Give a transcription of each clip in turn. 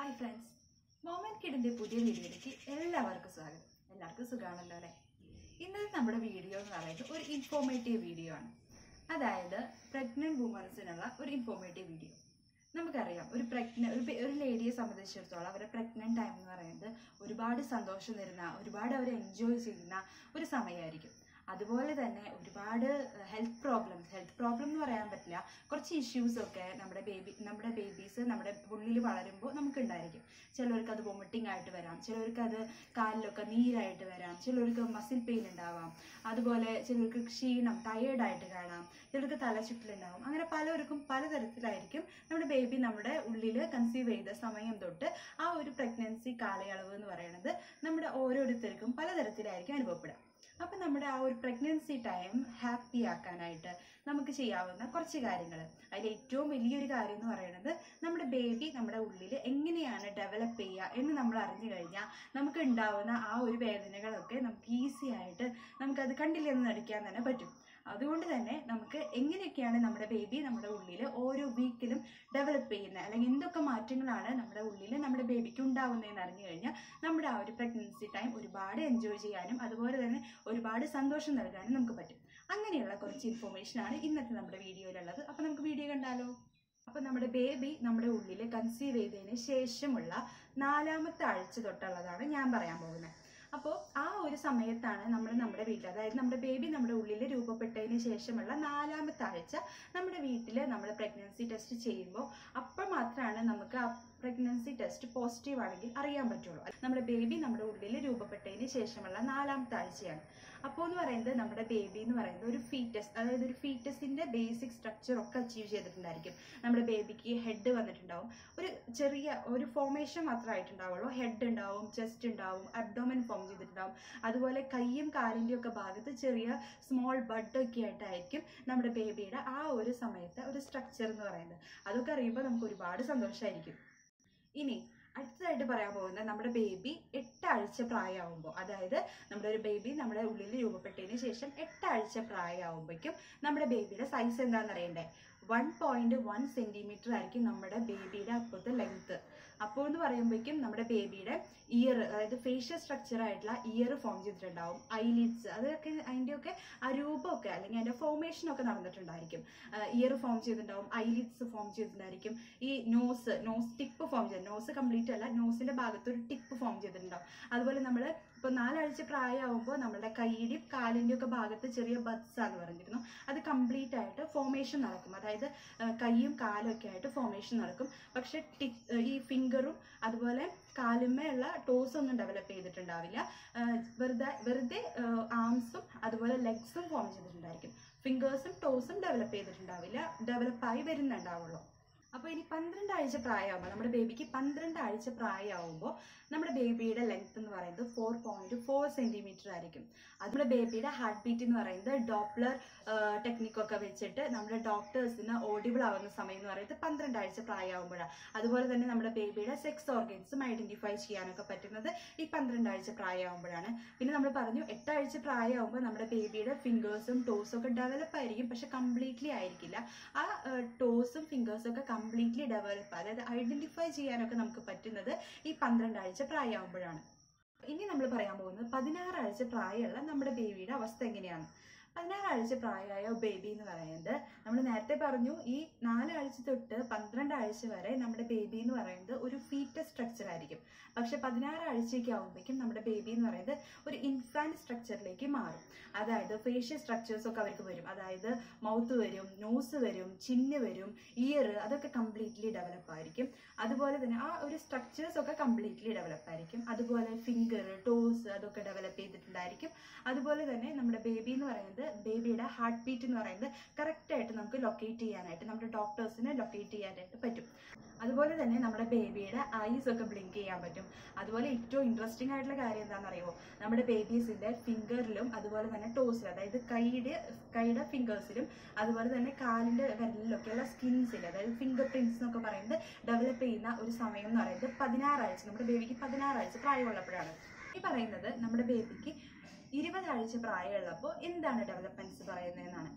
hi friends moment കിഡിന്റെ പുതിയ വീഡിയോയിലേക്ക് എല്ലാവർക്കും സ്വാഗതം എല്ലാവർക്കും സുഖമാണല്ലോ അല്ലേ ഇന്നത്തെ നമ്മുടെ വീഡിയോ എന്ന് പറയുന്നത് ഒരു ഇൻഫോർമേറ്റീവ് വീഡിയോ ആണ് അതായത് പ്രഗ്നന്റ് വുമൻസിനുള്ള ഒരു ഇൻഫോർമേറ്റീവ് വീഡിയോ നമുക്കറിയാം ഒരു പ്രഗ്ന ഒരു പെ- ഒരു ലേഡിയെ സംബന്ധിച്ചിടത്തോളം അവരുടെ പ്രഗ്നന്റ് ടൈം എന്ന് പറയുന്നത് ഒരുപാട് സന്തോഷം തരുന്ന ഒരുപാട് അവർ എൻജോയ് ചെയ്യുന്ന ഒരു സമയമായിരിക്കും അതുപോലെ തന്നെ ഒരുപാട് ഹെൽത്ത് പ്രോബ്ലംസ് ഹെൽത്ത് പ്രോബ്ലം എന്ന് പറയാൻ പറ്റില്ല കുറച്ച് ഇഷ്യൂസ് ഒക്കെ നമ്മുടെ ബേബി നമ്മുടെ ബേബീസ് നമ്മുടെ ഉള്ളിൽ വളരുമ്പോൾ നമുക്ക് ഉണ്ടായിരിക്കും ചിലവർക്ക് അത് വൊമിറ്റിംഗ് ആയിട്ട് വരാം ചിലവർക്ക് അത് കാലിലൊക്കെ നീരായിട്ട് വരാം ചിലവർക്ക് മസിൽ പെയിൻ ഉണ്ടാവാം അതുപോലെ ചിലർക്ക് ക്ഷീണം ടയേർഡ് ആയിട്ട് കാണാം ചിലർക്ക് തലചുറ്റലുണ്ടാവും അങ്ങനെ പലർക്കും പലതരത്തിലായിരിക്കും നമ്മുടെ ബേബി നമ്മുടെ ഉള്ളിൽ കൺസീവ് ചെയ്ത സമയം തൊട്ട് ആ ഒരു പ്രഗ്നൻസി കാലയളവ് എന്ന് പറയുന്നത് നമ്മുടെ ഓരോരുത്തർക്കും പലതരത്തിലായിരിക്കും അനുഭവപ്പെടുക അപ്പൊ നമ്മുടെ ആ ഒരു പ്രഗ്നൻസി ടൈം ഹാപ്പി ആക്കാനായിട്ട് നമുക്ക് ചെയ്യാവുന്ന കുറച്ച് കാര്യങ്ങൾ അതിൽ ഏറ്റവും വലിയൊരു കാര്യം എന്ന് പറയുന്നത് നമ്മുടെ ബേബി നമ്മുടെ ഉള്ളിൽ എങ്ങനെയാണ് ഡെവലപ്പ് ചെയ്യുക എന്ന് നമ്മൾ അറിഞ്ഞു കഴിഞ്ഞാൽ നമുക്ക് ഉണ്ടാവുന്ന ആ ഒരു വേദനകളൊക്കെ നമുക്ക് ഈസി ആയിട്ട് നമുക്കത് കണ്ടില്ലെന്ന് നടിക്കാൻ തന്നെ പറ്റും അതുകൊണ്ട് തന്നെ നമുക്ക് എങ്ങനെയൊക്കെയാണ് നമ്മുടെ ബേബി നമ്മുടെ ഉള്ളിൽ ഓരോ വീക്കിലും ഡെവലപ്പ് ചെയ്യുന്നത് അല്ലെങ്കിൽ എന്തൊക്കെ മാറ്റങ്ങളാണ് നമ്മുടെ ഉള്ളിൽ നമ്മുടെ ബേബിക്ക് ഉണ്ടാവുന്നതെന്ന് അറിഞ്ഞു കഴിഞ്ഞാൽ നമ്മുടെ ആ ഒരു പ്രഗ്നൻസി ടൈം ഒരുപാട് എൻജോയ് ചെയ്യാനും അതുപോലെ തന്നെ ഒരുപാട് സന്തോഷം നൽകാനും നമുക്ക് പറ്റും അങ്ങനെയുള്ള കുറച്ച് ഇൻഫോർമേഷൻ ആണ് ഇന്നത്തെ നമ്മുടെ വീഡിയോയിലുള്ളത് അപ്പൊ നമുക്ക് വീഡിയോ കണ്ടാലോ അപ്പൊ നമ്മുടെ ബേബി നമ്മുടെ ഉള്ളിൽ കൺസീവ് ചെയ്തതിന് ശേഷമുള്ള നാലാമത്തെ ആഴ്ച തൊട്ടുള്ളതാണ് ഞാൻ പറയാൻ പോകുന്നത് അപ്പോൾ ആ ഒരു സമയത്താണ് നമ്മൾ നമ്മുടെ വീട്ടിൽ അതായത് നമ്മുടെ ബേബി നമ്മുടെ ഉള്ളിൽ രൂപപ്പെട്ടതിന് ശേഷമുള്ള നാലാമത്തെ ആഴ്ച നമ്മുടെ വീട്ടിൽ നമ്മൾ പ്രഗ്നൻസി ടെസ്റ്റ് ചെയ്യുമ്പോൾ അപ്പോൾ മാത്രമാണ് നമുക്ക് ആ പ്രഗ്നൻസി ടെസ്റ്റ് പോസിറ്റീവ് ആണെങ്കിൽ അറിയാൻ പറ്റുള്ളൂ നമ്മുടെ ബേബി നമ്മുടെ ഉള്ളിൽ രൂപപ്പെട്ടതിന് ശേഷമുള്ള നാലാമത്തെ ആഴ്ചയാണ് അപ്പോൾ എന്ന് പറയുന്നത് നമ്മുടെ ബേബി എന്ന് പറയുന്നത് ഒരു ഫീറ്റസ് അതായത് ഒരു ഫീറ്റസിന്റെ ബേസിക് സ്ട്രക്ചർ ഒക്കെ അച്ചീവ് ചെയ്തിട്ടുണ്ടായിരിക്കും നമ്മുടെ ബേബിക്ക് ഹെഡ് വന്നിട്ടുണ്ടാവും ഒരു ചെറിയ ഒരു ഫോർമേഷൻ മാത്രമായിട്ടുണ്ടാവുള്ളൂ ഹെഡ് ഉണ്ടാവും ചെസ്റ്റ് ഉണ്ടാവും അബ്ഡോമൻ ഫോം ചെയ്തിട്ടുണ്ടാവും അതുപോലെ കൈയും കാലിൻ്റെയും ഒക്കെ ഭാഗത്ത് ചെറിയ സ്മോൾ ബഡ് ഒക്കെ ആയിട്ടായിരിക്കും നമ്മുടെ ബേബിയുടെ ആ ഒരു സമയത്തെ ഒരു സ്ട്രക്ചർ എന്ന് പറയുന്നത് അതൊക്കെ അറിയുമ്പോൾ നമുക്ക് ഒരുപാട് സന്തോഷമായിരിക്കും ഇനി അടുത്തതായിട്ട് പറയാൻ പോകുന്നത് നമ്മുടെ ബേബി എട്ടാഴ്ച പ്രായമാകുമ്പോൾ അതായത് നമ്മുടെ ഒരു ബേബി നമ്മുടെ ഉള്ളിൽ രൂപപ്പെട്ടതിന് ശേഷം എട്ടാഴ്ച പ്രായമാകുമ്പോഴേക്കും നമ്മുടെ ബേബിയുടെ സൈസ് എന്താണെന്ന് അറിയണ്ടേ വൺ പോയിന്റ് വൺ സെന്റിമീറ്റർ ആയിരിക്കും നമ്മുടെ ബേബിയുടെ അപ്പോഴത്തെ ലെങ്ത് അപ്പോൾ എന്ന് പറയുമ്പോഴേക്കും നമ്മുടെ ബേബിയുടെ ഇയർ അതായത് ഫേഷ്യൽ സ്ട്രക്ചർ ആയിട്ടുള്ള ഇയർ ഫോം ചെയ്തിട്ടുണ്ടാവും ഐലിഡ്സ് അതൊക്കെ അതിൻ്റെയൊക്കെ ആ രൂപമൊക്കെ അല്ലെങ്കിൽ അതിൻ്റെ ഫോർമേഷൻ ഒക്കെ നടന്നിട്ടുണ്ടായിരിക്കും ഇയർ ഫോം ചെയ്തിട്ടുണ്ടാവും ഐലിഡ്സ് ഫോം ചെയ്തിട്ടുണ്ടായിരിക്കും ഈ നോസ് നോസ് ടിപ്പ് ഫോം ചെയ്ത് നോസ് കംപ്ലീറ്റ് അല്ല നോസിന്റെ ഭാഗത്ത് ഒരു ടിപ്പ് ഫോം ചെയ്തിട്ടുണ്ടാവും അതുപോലെ നമ്മൾ ഇപ്പോൾ നാലാഴ്ച പ്രായമാകുമ്പോൾ നമ്മുടെ കൈയുടെയും കാലിൻ്റെയും ഒക്കെ ഭാഗത്ത് ചെറിയ ബഡ്സ് ആണ് പറഞ്ഞിരുന്നു അത് കംപ്ലീറ്റ് ആയിട്ട് ഫോർമേഷൻ നടക്കും അതായത് ആ, കൈയും കാലും ഒക്കെ ആയിട്ട് ഫോർമേഷൻ നടക്കും പക്ഷെ ടിക് ഈ ഫിംഗറും അതുപോലെ കാലുമ്മയുള്ള ടോസ് ഒന്നും ഡെവലപ്പ് ചെയ്തിട്ടുണ്ടാവില്ല ആ, വെറുതെ വെറുതെ ആംസും അതുപോലെ ലെഗ്സും ഫോം ചെയ്തിട്ടുണ്ടായിരിക്കും ഫിംഗേഴ്സും ടോസും ഡെവലപ്പ് ചെയ്തിട്ടുണ്ടാവില്ല ഡെവലപ്പായി വരുന്നുണ്ടാവുള്ളൂ അപ്പോൾ ഇനി പന്ത്രണ്ട് ആഴ്ച പ്രായമാകുമ്പോൾ നമ്മുടെ ബേബിക്ക് പന്ത്രണ്ട് ആഴ്ച പ്രായമാകുമ്പോൾ നമ്മുടെ ബേബിയുടെ ലെങ്ത് എന്ന് പറയുന്നത് ഫോർ പോയിന്റ് ഫോർ സെന്റിമീറ്റർ ആയിരിക്കും അത് നമ്മുടെ ബേബിയുടെ ഹാർട്ട് ബീറ്റ് എന്ന് പറയുന്നത് ഡോപ്ലർ ടെക്നിക്കൊക്കെ വെച്ചിട്ട് നമ്മുടെ ഡോക്ടേഴ്സിന് ഓഡിബിൾ ആവുന്ന സമയം എന്ന് പറയുന്നത് പന്ത്രണ്ട് ആഴ്ച പ്രായമാകുമ്പോഴാണ് അതുപോലെ തന്നെ നമ്മുടെ ബേബിയുടെ സെക്സ് ഓർഗൻസും ഐഡന്റിഫൈ ചെയ്യാനൊക്കെ പറ്റുന്നത് ഈ പന്ത്രണ്ട് ആഴ്ച പ്രായമാകുമ്പോഴാണ് പിന്നെ നമ്മൾ പറഞ്ഞു എട്ടാഴ്ച പ്രായമാകുമ്പോൾ നമ്മുടെ ബേബിയുടെ ഫിംഗേഴ്സും ടോസും ഒക്കെ ഡെവലപ്പ് ആയിരിക്കും പക്ഷെ കംപ്ലീറ്റ്ലി ആയിരിക്കില്ല ആ ടോസും ഫിംഗേഴ്സും ഒക്കെ കംപ്ലീറ്റ്ലി ഡെവലപ്പ് അതായത് ഐഡന്റിഫൈ ചെയ്യാനൊക്കെ നമുക്ക് പറ്റുന്നത് ഈ പന്ത്രണ്ട് ആഴ്ച പ്രായമാകുമ്പോഴാണ് ഇനി നമ്മൾ പറയാൻ പോകുന്നത് പതിനാറാഴ്ച പ്രായമുള്ള നമ്മുടെ ബേബിയുടെ അവസ്ഥ എങ്ങനെയാണ് പതിനാറാഴ്ച പ്രായമായ ബേബി എന്ന് പറയുന്നത് നമ്മൾ നേരത്തെ പറഞ്ഞു ഈ നാലാഴ്ച തൊട്ട് പന്ത്രണ്ട് ആഴ്ച വരെ നമ്മുടെ ബേബി എന്ന് പറയുന്നത് ഒരു ഫീറ്റസ് സ്ട്രക്ചർ ആയിരിക്കും പക്ഷെ പതിനാറ് ആഴ്ചയൊക്കെ ആകുമ്പോഴേക്കും നമ്മുടെ ബേബി എന്ന് പറയുന്നത് ഒരു ഇൻഫാന്റ് സ്ട്രക്ചറിലേക്ക് മാറും അതായത് ഫേഷ്യൽ സ്ട്രക്ചേഴ്സ് ഒക്കെ അവർക്ക് വരും അതായത് മൗത്ത് വരും നോസ് വരും ചിന്ന് വരും ഇയർ അതൊക്കെ കംപ്ലീറ്റ്ലി ഡെവലപ്പ് ആയിരിക്കും അതുപോലെ തന്നെ ആ ഒരു സ്ട്രക്ചേഴ്സ് ഒക്കെ കംപ്ലീറ്റ്ലി ഡെവലപ്പ് ആയിരിക്കും അതുപോലെ ഫിംഗർ ടോസ് അതൊക്കെ ഡെവലപ്പ് ചെയ്തിട്ടുണ്ടായിരിക്കും അതുപോലെ തന്നെ നമ്മുടെ ബേബി എന്ന് പറയുന്നത് ബേബിയുടെ ഹാർട്ട് ബീറ്റ് എന്ന് പറയുന്നത് കറക്റ്റ് ആയിട്ട് നമുക്ക് ലൊക്കേറ്റ് ചെയ്യാനായിട്ട് നമ്മുടെ ഡോക്ടേഴ്സിനെ ലൊക്കേറ്റ് ചെയ്യാനായിട്ട് പറ്റും അതുപോലെ തന്നെ നമ്മുടെ ബേബിയുടെ ഐസ് ഒക്കെ ബ്ലിങ്ക് ചെയ്യാൻ പറ്റും അതുപോലെ ഏറ്റവും ഇൻട്രസ്റ്റിംഗ് ആയിട്ടുള്ള കാര്യം എന്താണെന്ന് അറിയുമോ നമ്മുടെ ബേബീസിന്റെ ഫിംഗറിലും അതുപോലെ തന്നെ ടോസിലും അതായത് കൈയുടെ കൈയുടെ ഫിംഗേഴ്സിലും അതുപോലെ തന്നെ കാലിന്റെ വിരലിലൊക്കെയുള്ള സ്കിൻസിൽ അതായത് ഫിംഗർ പ്രിന്റ്സ് എന്നൊക്കെ പറയുന്നത് ഡെവലപ്പ് ചെയ്യുന്ന ഒരു സമയം എന്ന് പറയുന്നത് പതിനാറാഴ്ച നമ്മുടെ ബേബിക്ക് പതിനാറാഴ്ച പ്രായമുള്ളപ്പോഴാണ് ഈ പറയുന്നത് നമ്മുടെ ബേബിക്ക് ഇരുപതാഴ്ച പ്രായമുള്ളപ്പോൾ എന്താണ് ഡെവലപ്മെന്റ്സ് പറയുന്നതെന്നാണ്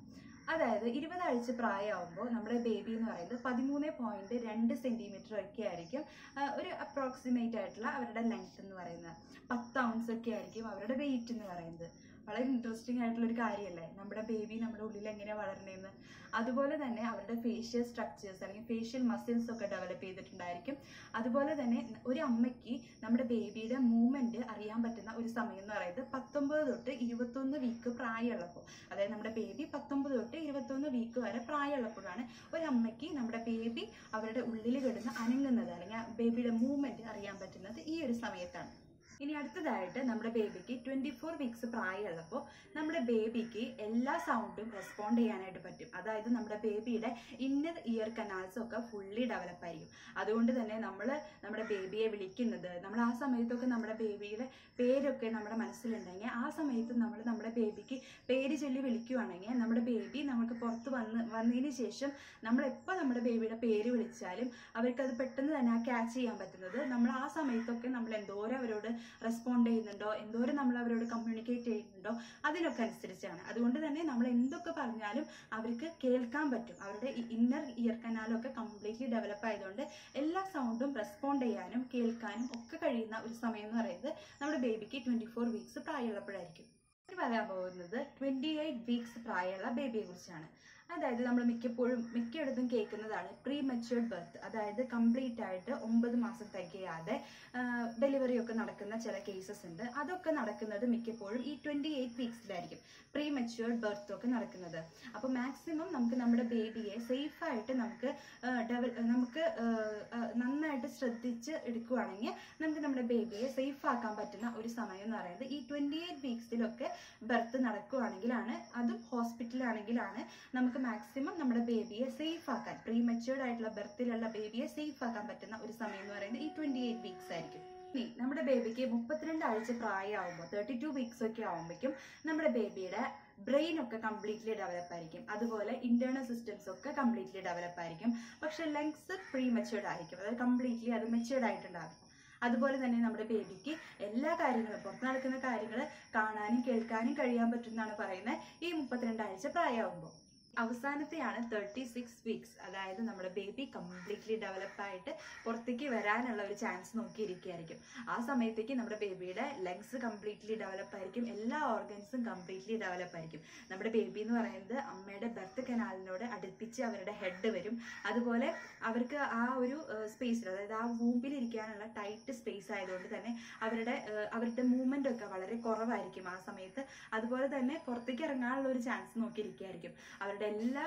അതായത് ഇരുപതാഴ്ച പ്രായമാകുമ്പോൾ നമ്മുടെ ബേബി എന്ന് പറയുന്നത് പതിമൂന്ന് പോയിന്റ് രണ്ട് സെന്റിമീറ്റർ ഒക്കെ ആയിരിക്കും ആ, ഒരു അപ്രോക്സിമേറ്റ് ആയിട്ടുള്ള അവരുടെ ലെങ്ത് എന്ന് പറയുന്നത് പത്ത് ഔൺസ് ഒക്കെ ആയിരിക്കും അവരുടെ വെയിറ്റ് എന്ന് പറയുന്നത് വളരെ ഇൻട്രസ്റ്റിംഗ് ആയിട്ടുള്ള ഒരു കാര്യമല്ലേ നമ്മുടെ ബേബി നമ്മുടെ ഉള്ളിൽ എങ്ങനെയാണ് വളരണേന്ന് അതുപോലെ തന്നെ അവരുടെ ഫേഷ്യൽ സ്ട്രക്ചേഴ്സ് അല്ലെങ്കിൽ ഫേഷ്യൽ മസിൽസ് ഒക്കെ ഡെവലപ്പ് ചെയ്തിട്ടുണ്ടായിരിക്കും അതുപോലെ തന്നെ ഒരു അമ്മയ്ക്ക് നമ്മുടെ ബേബിയുടെ മൂവ്മെന്റ് അറിയാൻ പറ്റുന്ന ഒരു സമയം എന്ന് പറയുന്നത് പത്തൊമ്പത് തൊട്ട് ഇരുപത്തൊന്ന് വീക്ക് പ്രായമുള്ളപ്പോൾ അതായത് നമ്മുടെ ബേബി പത്തൊമ്പത് തൊട്ട് ഇരുപത്തൊന്ന് വീക്ക് വരെ പ്രായമുള്ളപ്പോഴാണ് ഒരു അമ്മയ്ക്ക് നമ്മുടെ ബേബി അവരുടെ ഉള്ളിൽ കിടന്ന് അനങ്ങുന്നത് അല്ലെങ്കിൽ ബേബിയുടെ മൂവ്മെന്റ് അറിയാൻ പറ്റുന്നത് ഈ ഒരു സമയത്താണ് ഇനി അടുത്തതായിട്ട് നമ്മുടെ ബേബിക്ക് ട്വന്റി ഫോർ വീക്സ് പ്രായമുള്ളപ്പോൾ നമ്മുടെ ബേബിക്ക് എല്ലാ സൗണ്ടും റെസ്പോണ്ട് ചെയ്യാനായിട്ട് പറ്റും അതായത് നമ്മുടെ ബേബിയുടെ ഇന്നർ ഇയർ കനാൽസ് ഒക്കെ ഫുള്ളി ഡെവലപ്പ് ആയിരിക്കും അതുകൊണ്ട് തന്നെ നമ്മൾ നമ്മുടെ ബേബിയെ വിളിക്കുന്നത് നമ്മൾ ആ സമയത്തൊക്കെ നമ്മുടെ ബേബിയുടെ പേരൊക്കെ നമ്മുടെ മനസ്സിലുണ്ടെങ്കിൽ ആ സമയത്ത് നമ്മൾ നമ്മുടെ ബേബിക്ക് പേര് ചൊല്ലി വിളിക്കുവാണെങ്കിൽ നമ്മുടെ ബേബി നമുക്ക് പുറത്ത് വന്ന് വന്നതിന് ശേഷം നമ്മൾ എപ്പോൾ നമ്മുടെ ബേബിയുടെ പേര് വിളിച്ചാലും അവർക്ക് അത് പെട്ടെന്ന് തന്നെ ക്യാച്ച് ചെയ്യാൻ പറ്റുന്നത് നമ്മൾ ആ സമയത്തൊക്കെ നമ്മൾ എന്തോരം അവരോട് റെസ്പോണ്ട് ചെയ്യുന്നുണ്ടോ എന്തോരം നമ്മൾ അവരോട് കമ്മ്യൂണിക്കേറ്റ് ചെയ്യുന്നുണ്ടോ അതിനൊക്കെ അനുസരിച്ചാണ് അതുകൊണ്ട് തന്നെ നമ്മൾ എന്തൊക്കെ പറഞ്ഞാലും അവർക്ക് കേൾക്കാൻ പറ്റും അവരുടെ ഇന്നർ ഇയർ കനാലൊക്കെ കംപ്ലീറ്റ്ലി ഡെവലപ്പ് ആയതുകൊണ്ട് എല്ലാ സൗണ്ടും റെസ്പോണ്ട് ചെയ്യാനും കേൾക്കാനും ഒക്കെ കഴിയുന്ന ഒരു സമയം എന്ന് പറയുന്നത് നമ്മുടെ ബേബിക്ക് ട്വന്റി ഫോർ വീക്സ് പ്രായമുള്ളപ്പോഴായിരിക്കും ഇനി പറയാൻ പോകുന്നത് ട്വന്റി എയ്റ്റ് വീക്സ് പ്രായമുള്ള ബേബിയെ കുറിച്ചാണ് അതായത് നമ്മൾ മിക്കപ്പോഴും മിക്കയിടത്തും കേൾക്കുന്നതാണ് പ്രീ മെച്ചുവേർഡ് ബർത്ത് അതായത് കംപ്ലീറ്റ് ആയിട്ട് ഒമ്പത് മാസം തികയാതെ ഡെലിവറി ഒക്കെ നടക്കുന്ന ചില കേസസ് ഉണ്ട് അതൊക്കെ നടക്കുന്നത് മിക്കപ്പോഴും ഈ ട്വന്റി എയ്റ്റ് വീക്സിലായിരിക്കും പ്രീ മെച്ചുവേർഡ് ബർത്ത് ഒക്കെ നടക്കുന്നത് അപ്പോൾ മാക്സിമം നമുക്ക് നമ്മുടെ ബേബിയെ സേഫ് ആയിട്ട് നമുക്ക് ഡെവൽ നമുക്ക് ആ, ആ, നന്നായിട്ട് ശ്രദ്ധിച്ച് എടുക്കുവാണെങ്കിൽ നമുക്ക് നമ്മുടെ ബേബിയെ സേഫ് ആക്കാൻ പറ്റുന്ന ഒരു സമയം എന്ന് പറയുന്നത് ഈ ട്വന്റി എയ്റ്റ് വീക്സിലൊക്കെ ബർത്ത് നടക്കുവാണെങ്കിലാണ് അതും ഹോസ്പിറ്റലാണെങ്കിലാണ് നമുക്ക് മാക്സിമം നമ്മുടെ ബേബിയെ സേഫ് ആക്കാൻ പ്രീ മെച്ചുവേർഡ് ആയിട്ടുള്ള ബർത്തിലുള്ള ബേബിയെ സേഫ് ആക്കാൻ പറ്റുന്ന ഒരു സമയം എന്ന് പറയുന്നത് ഈ ട്വന്റി എയ്റ്റ് വീക്സ് ആയിരിക്കും ഇനി നമ്മുടെ ബേബിക്ക് മുപ്പത്തിരണ്ട് ആഴ്ച പ്രായമാകുമ്പോൾ തേർട്ടി ടു വീക്സ് ഒക്കെ ആകുമ്പോഴേക്കും നമ്മുടെ ബേബിയുടെ ബ്രെയിൻ ഒക്കെ കംപ്ലീറ്റ്ലി ഡെവലപ്പ് ആയിരിക്കും അതുപോലെ ഇന്റേണൽ സിസ്റ്റംസ് ഒക്കെ കംപ്ലീറ്റ്ലി ഡെവലപ്പ് ആയിരിക്കും പക്ഷെ ലങ്സ് പ്രീ മെച്ചുവേർഡ് ആയിരിക്കും അതായത് കംപ്ലീറ്റ്ലി അത് മെച്ചുവേർഡ് ആയിട്ടുണ്ടാകും അതുപോലെ തന്നെ നമ്മുടെ ബേബിക്ക് എല്ലാ കാര്യങ്ങളും പുറത്ത് നടക്കുന്ന കാര്യങ്ങൾ കാണാനും കേൾക്കാനും കഴിയാൻ പറ്റുമെന്നാണ് പറയുന്നത് ഈ മുപ്പത്തിരണ്ട് ആഴ്ച പ്രായമാകുമ്പോൾ അവസാനത്തെയാണ് തേർട്ടി സിക്സ് വീക്സ് അതായത് നമ്മുടെ ബേബി കംപ്ലീറ്റ്ലി ഡെവലപ്പ് ആയിട്ട് പുറത്തേക്ക് വരാനുള്ള ഒരു ചാൻസ് നോക്കിയിരിക്കുകയായിരിക്കും ആ സമയത്തേക്ക് നമ്മുടെ ബേബിയുടെ ലങ്സ് കംപ്ലീറ്റ്ലി ഡെവലപ്പ് ആയിരിക്കും എല്ലാ ഓർഗൻസും കംപ്ലീറ്റ്ലി ഡെവലപ്പ് ആയിരിക്കും നമ്മുടെ ബേബി എന്ന് പറയുന്നത് അമ്മയുടെ ബർത്ത് കനാലിനോട് അടുപ്പിച്ച് അവരുടെ ഹെഡ് വരും അതുപോലെ അവർക്ക് ആ ഒരു സ്പേസിൽ അതായത് ആ വൂമ്പിൽ ഇരിക്കാനുള്ള ടൈറ്റ് സ്പേസ് ആയതുകൊണ്ട് തന്നെ അവരുടെ ഏഹ്, അവരുടെ മൂവ്മെന്റ് ഒക്കെ വളരെ കുറവായിരിക്കും ആ സമയത്ത് അതുപോലെ തന്നെ പുറത്തേക്ക് ഇറങ്ങാനുള്ള ഒരു ചാൻസ് നോക്കിയിരിക്കുകയായിരിക്കും അവരുടെ എല്ലാ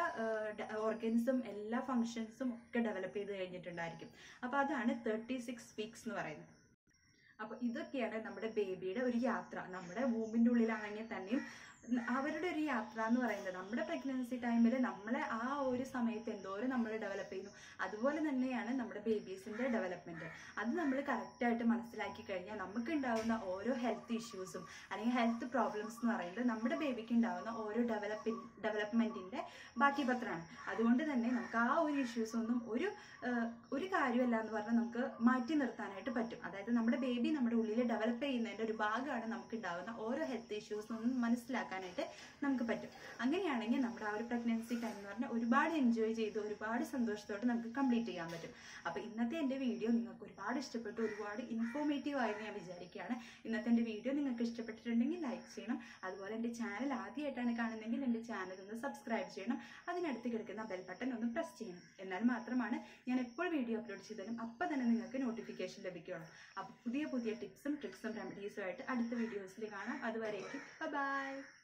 ഓർഗൻസും എല്ലാ ഫങ്ഷൻസും ഒക്കെ ഡെവലപ്പ് ചെയ്ത് കഴിഞ്ഞിട്ടുണ്ടായിരിക്കും അപ്പോൾ അതാണ് തേർട്ടി സിക്സ് വീക്സ് എന്ന് പറയുന്നത് അപ്പോൾ ഇതൊക്കെയാണ് നമ്മുടെ ബേബിയുടെ ഒരു യാത്ര നമ്മുടെ വൂമ്പിൻ്റെ ഉള്ളിലാണെങ്കിൽ തന്നെയും അവരുടെ ഒരു യാത്ര എന്ന് പറയുന്നത് നമ്മുടെ പ്രഗ്നൻസി ടൈമിൽ നമ്മളെ ആ ഒരു സമയത്ത് എന്തോരം നമ്മൾ ഡെവലപ്പ് ചെയ്യുന്നു അതുപോലെ തന്നെയാണ് നമ്മുടെ ബേബീസിന്റെ ഡെവലപ്മെന്റ് അത് നമ്മൾ കറക്റ്റായിട്ട് മനസ്സിലാക്കി കഴിഞ്ഞാൽ നമുക്ക് ഉണ്ടാകുന്ന ഓരോ ഹെൽത്ത് ഇഷ്യൂസും അല്ലെങ്കിൽ ഹെൽത്ത് പ്രോബ്ലംസ് എന്ന് പറയുന്നത് നമ്മുടെ ബേബിക്ക് ഉണ്ടാകുന്ന ഓരോ ഡെവലപ്പിംഗ് ഡെവലപ്മെന്റിന്റെ ബാക്കി പത്രമാണ് അതുകൊണ്ട് തന്നെ നമുക്ക് ആ ഒരു ഇഷ്യൂസ് ഒന്നും ഒരു ഏഹ്, ഒരു കാര്യമല്ല എന്ന് പറഞ്ഞാൽ നമുക്ക് മാറ്റി നിർത്താനായിട്ട് പറ്റും അതായത് നമ്മുടെ ബേബി നമ്മുടെ ഉള്ളിൽ ഡെവലപ്പ് ചെയ്യുന്നതിന്റെ ഒരു ഭാഗമാണ് നമുക്ക് ഉണ്ടാകുന്ന ഓരോ ഹെൽത്ത് ഇഷ്യൂസ് ഒന്നും മനസ്സിലാക്കാനായിട്ട് നമുക്ക് പറ്റും അങ്ങനെയാണെങ്കിൽ നമ്മുടെ ആ ഒരു പ്രഗ്നൻസി ടൈം എന്ന് പറഞ്ഞാൽ ഒരുപാട് എൻജോയ് ചെയ്ത് ഒരുപാട് സന്തോഷത്തോടെ നമുക്ക് കംപ്ലീറ്റ് ചെയ്യാൻ പറ്റും അപ്പോൾ ഇന്നത്തെ എൻ്റെ വീഡിയോ നിങ്ങൾക്ക് ഒരുപാട് ഇഷ്ടപ്പെട്ടു ഒരുപാട് ഇൻഫോർമേറ്റീവ് ആയെന്ന് ഞാൻ വിചാരിക്കുകയാണ് ഇന്നത്തെ എൻ്റെ വീഡിയോ നിങ്ങൾക്ക് ഇഷ്ടപ്പെട്ടിട്ടുണ്ടെങ്കിൽ ലൈക്ക് ചെയ്യണം അതുപോലെ എൻ്റെ ചാനൽ ആദ്യമായിട്ടാണ് കാണുന്നതെങ്കിൽ എൻ്റെ ചാനൽ ഒന്ന് സബ്സ്ക്രൈബ് ചെയ്യണം അതിനടുത്ത് കിടക്കുന്ന ബെൽ ബട്ടൺ ഒന്ന് പ്രസ് ചെയ്യണം എന്നാൽ മാത്രമാണ് ഞാൻ എപ്പോൾ വീഡിയോ അപ്ലോഡ് ചെയ്താലും അപ്പം തന്നെ നിങ്ങൾക്ക് നോട്ടിഫിക്കേഷൻ ലഭിക്കുകയുള്ളൂ അപ്പോൾ പുതിയ പുതിയ ടിപ്സും ട്രിക്സും റെമഡീസും ആയിട്ട് അടുത്ത വീഡിയോസിൽ കാണാം അതുവരേക്കും ബൈ